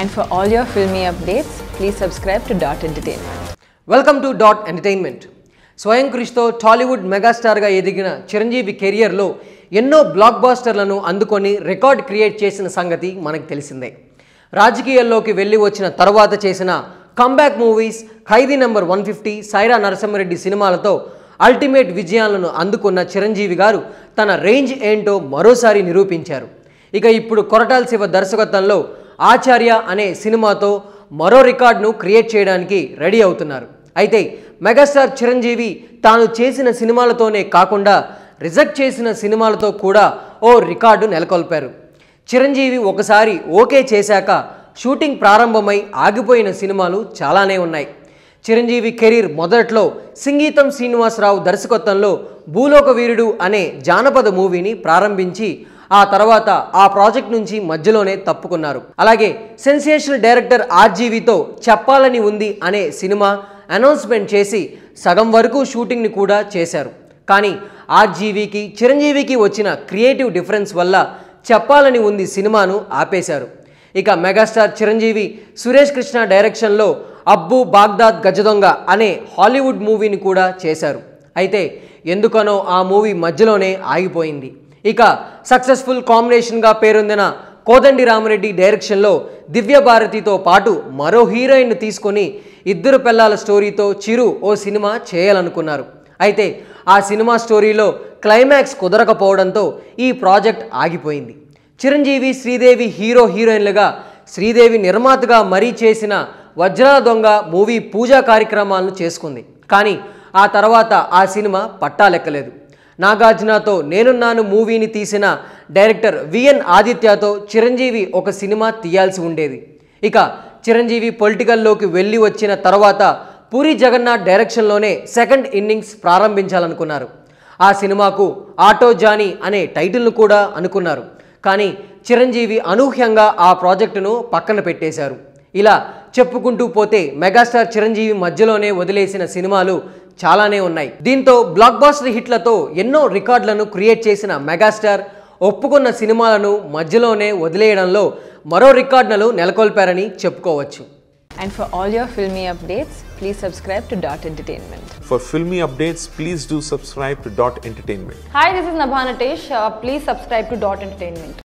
And for all your filmy updates, please subscribe to Dot Entertainment. Welcome to dot entertainment స్వయం కృషితో టాలీవుడ్ మెగాస్టార్గా ఎదిగిన చిరంజీవి కెరియర్లో ఎన్నో బ్లాక్ బాస్టర్లను అందుకొని రికార్డ్ క్రియేట్ చేసిన సంగతి మనకు తెలిసిందే రాజకీయాల్లోకి వెళ్ళి వచ్చిన తర్వాత చేసిన comeback movies Khaidi number one fifty Sye Raa Narasimha Reddy సినిమాలతో అల్టిమేట్ విజయాలను అందుకున్న చిరంజీవి గారు తన రేంజ్ ఏంటో మరోసారి నిరూపించారు ఇక ఇప్పుడు కొరటాల శివ దర్శకత్వంలో ఆచార్య అనే సినిమాతో మరో రికార్డును క్రియేట్ చేయడానికి రెడీ అవుతున్నారు అయితే మెగాస్టార్ చిరంజీవి తాను చేసిన సినిమాలతోనే కాకుండా రిజెక్ట్ చేసిన సినిమాలతో కూడా ఓ రికార్డు నెలకొల్పారు చిరంజీవి ఒకసారి ఓకే చేశాక షూటింగ్ ప్రారంభమై ఆగిపోయిన సినిమాలు చాలానే ఉన్నాయి చిరంజీవి కెరీర్ మొదట్లో సింగీతం శ్రీనివాసరావు దర్శకత్వంలో భూలోక వీరుడు అనే జానపద మూవీని ప్రారంభించి ఆ తర్వాత ఆ ప్రాజెక్ట్ నుంచి మధ్యలోనే తప్పుకున్నారు అలాగే సెన్సేషనల్ డైరెక్టర్ ఆర్జీవితో చెప్పాలని ఉంది అనే సినిమా అనౌన్స్మెంట్ చేసి సగం వరకు షూటింగ్ని కూడా చేశారు కానీ ఆర్జీవికి చిరంజీవికి వచ్చిన క్రియేటివ్ డిఫరెన్స్ వల్ల చెప్పాలని ఉంది సినిమాను ఆపేశారు ఇక మెగాస్టార్ చిరంజీవి సురేష్ కృష్ణ డైరెక్షన్లో అబ్బు బాగ్దాద్ గజదొంగ అనే హాలీవుడ్ మూవీని కూడా చేశారు అయితే ఎందుకనో ఆ మూవీ మధ్యలోనే ఆగిపోయింది ఇక సక్సెస్ఫుల్ కాంబినేషన్గా పేరొందిన కోదండి రామరెడ్డి డైరెక్షన్లో దివ్య భారతితో పాటు మరో హీరోయిన్ను తీసుకొని ఇద్దరు పిల్లల స్టోరీతో చిరు ఓ సినిమా చేయాలనుకున్నారు అయితే ఆ సినిమా స్టోరీలో క్లైమాక్స్ కుదరకపోవడంతో ఈ ప్రాజెక్ట్ ఆగిపోయింది చిరంజీవి శ్రీదేవి హీరో హీరోయిన్లుగా శ్రీదేవి నిర్మాతగా మరీ చేసిన వజ్రాల దొంగ మూవీ పూజా కార్యక్రమాలను చేసుకుంది కానీ ఆ తర్వాత ఆ సినిమా పట్టాలెక్కలేదు నాగార్జునతో నేనున్నాను మూవీని తీసిన డైరెక్టర్ విఎన్ ఆదిత్యతో చిరంజీవి ఒక సినిమా తీయాల్సి ఉండేది ఇక చిరంజీవి పొలిటికల్లోకి వెళ్ళి వచ్చిన తర్వాత పూరి జగన్నాథ్ డైరెక్షన్లోనే సెకండ్ ఇన్నింగ్స్ ప్రారంభించాలనుకున్నారు ఆ సినిమాకు ఆటో జానీ అనే టైటిల్ను కూడా అనుకున్నారు కానీ చిరంజీవి అనూహ్యంగా ఆ ప్రాజెక్టును పక్కన పెట్టేశారు ఇలా చెప్పుకుంటూ పోతే మెగాస్టార్ చిరంజీవి మధ్యలోనే వదిలేసిన సినిమాలు చాలానే ఉన్నాయి దీంతో బ్లాక్ బాస్టర్ హిట్లతో ఎన్నో రికార్డులను క్రియేట్ చేసిన మెగాస్టార్ ఒప్పుకున్న సినిమాలను మధ్యలోనే వదిలేయడంలో మరో రికార్డులను నెలకొల్పారని చెప్పుకోవచ్చు And for all your filmy updates, please subscribe to Dot Entertainment. For filmy updates, please do subscribe to Dot Entertainment. Hi, this is Nabha Natesh. Uh, please subscribe to Dot Entertainment.